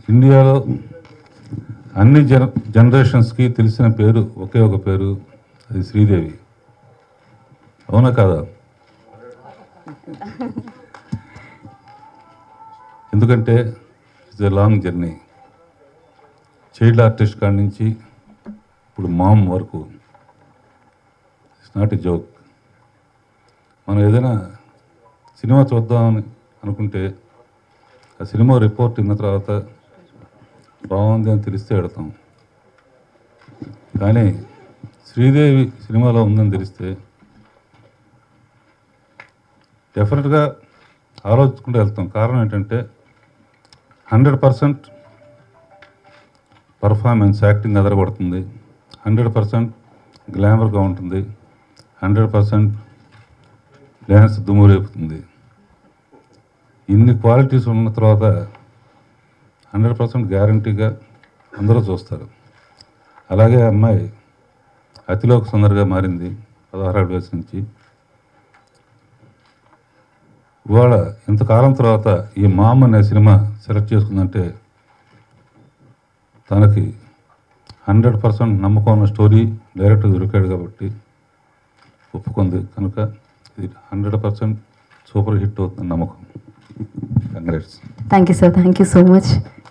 ఇండియాలో అన్ని జన జనరేషన్స్కి తెలిసిన పేరు ఒకే ఒక పేరు అది శ్రీదేవి అవునా కాదా ఎందుకంటే it's a long journey child artist కాడి నుంచి ఇప్పుడు మామ్ వరకు ఇట్స్ నాట్ ఎ జోక్ మనం ఏదైనా సినిమా చూద్దామని అనుకుంటే ఆ సినిమా రిపోర్ట్ విన్న తర్వాత బాగుంది అని తెలిస్తే వెడతాం కానీ శ్రీదేవి సినిమాలో ఉందని తెలిస్తే డెఫినెట్గా ఆలోచించుకుంటూ వెళ్తాం కారణం ఏంటంటే హండ్రెడ్ పర్సెంట్ పర్ఫార్మెన్స్ యాక్టింగ్ అదరగొడుతుంది హండ్రెడ్ పర్సెంట్ గ్లామర్గా ఉంటుంది హండ్రెడ్ పర్సెంట్ డ్యాన్స్ దుమ్ము రేపుతుంది ఇన్ని క్వాలిటీస్ ఉన్న తర్వాత హండ్రెడ్ పర్సెంట్ గ్యారంటీగా అందరూ చూస్తారు అలాగే ఆ అమ్మాయి అతిలోక సుందరిగా మారింది పదహారు వయసు నుంచి ఇవాళ ఇంతకాలం తర్వాత ఈ మామ్ అనే సినిమా సెలెక్ట్ చేసుకుందంటే తనకి హండ్రెడ్ పర్సెంట్ నమ్మకం ఉన్న స్టోరీ డైరెక్టర్ దొరికాడు కాబట్టి ఒప్పుకుంది కనుక ఇది హండ్రెడ్ పర్సెంట్ సూపర్ హిట్ అవుతుంది నమ్మకం congrats thank you sir thank you so much